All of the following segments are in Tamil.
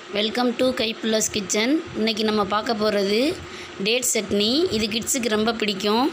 வெல்கம் டு கைப்புல்லஸ் கிச்சன் இன்றைக்கி நம்ம பார்க்க போகிறது டேட் சட்னி இது கிட்ஸுக்கு ரொம்ப பிடிக்கும்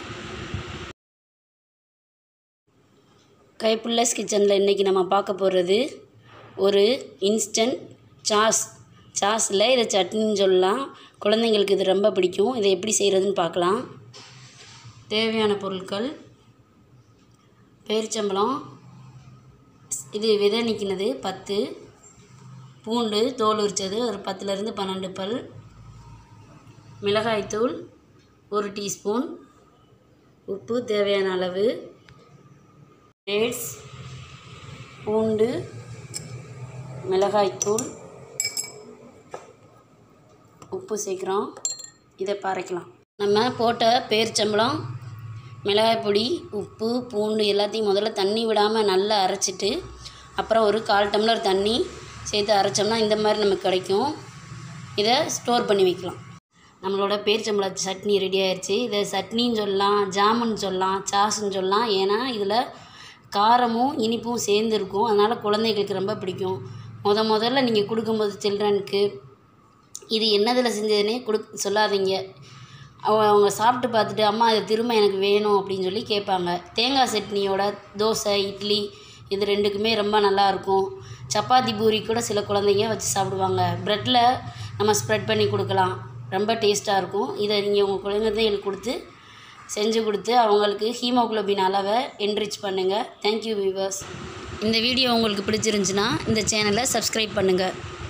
கைப்புல்லஸ் கிச்சனில் இன்றைக்கி நம்ம பார்க்க போகிறது ஒரு இன்ஸ்டன்ட் சாஸ் சாஸில் இதை சட்னின்னு சொல்லலாம் குழந்தைங்களுக்கு இது ரொம்ப பிடிக்கும் இதை எப்படி செய்கிறதுன்னு பார்க்கலாம் தேவையான பொருட்கள் பேரிச்சம்பழம் இது விதை நிற்கினது பத்து பூண்டு தோல் உரித்தது ஒரு பத்துலேருந்து பன்னெண்டு பல் மிளகாய்த்தூள் ஒரு டீஸ்பூன் உப்பு தேவையான அளவு டேட்ஸ் பூண்டு மிளகாய்த்தூள் உப்பு சேர்க்குறோம் இதை பறைக்கலாம் நம்ம போட்ட பேரிச்சம்பழம் மிளகாய் பொடி உப்பு பூண்டு எல்லாத்தையும் முதல்ல தண்ணி விடாமல் நல்லா அரைச்சிட்டு அப்புறம் ஒரு கால் டம்ளர் தண்ணி சேர்த்து அரைச்சோம்னா இந்த மாதிரி நமக்கு கிடைக்கும் இதை ஸ்டோர் பண்ணி வைக்கலாம் நம்மளோட பேரிச்சம்பழ சட்னி ரெடி ஆயிடுச்சு இதை சட்னின்னு சொல்லலாம் ஜாமுன்னு சொல்லலாம் சாஸுன்னு சொல்லலாம் ஏன்னா இதில் காரமும் இனிப்பும் சேர்ந்து இருக்கும் அதனால் குழந்தைகளுக்கு ரொம்ப பிடிக்கும் முத முதல்ல நீங்கள் கொடுக்கும்போது சில்ட்ரனுக்கு இது என்னதில் செஞ்சதுன்னே கொடு சொல்லாதீங்க அவங்க அவங்க சாப்பிட்டு பார்த்துட்டு அம்மா இது திரும்ப எனக்கு வேணும் அப்படின்னு சொல்லி கேட்பாங்க தேங்காய் சட்னியோட தோசை இட்லி இது ரெண்டுக்குமே ரொம்ப நல்லாயிருக்கும் சப்பாத்தி பூரி கூட சில குழந்தைங்க வச்சு சாப்பிடுவாங்க ப்ரெட்டில் நம்ம ஸ்ப்ரெட் பண்ணி கொடுக்கலாம் ரொம்ப டேஸ்ட்டாக இருக்கும் இதை நீங்கள் உங்கள் குழந்தைகளுக்கு கொடுத்து செஞ்சு கொடுத்து அவங்களுக்கு ஹீமோகுளோபின் அளவை என்ரிச் பண்ணுங்கள் தேங்க்யூ வியூவர்ஸ் இந்த வீடியோ உங்களுக்கு பிடிச்சிருந்துச்சுன்னா இந்த சேனலை சப்ஸ்கிரைப் பண்ணுங்கள்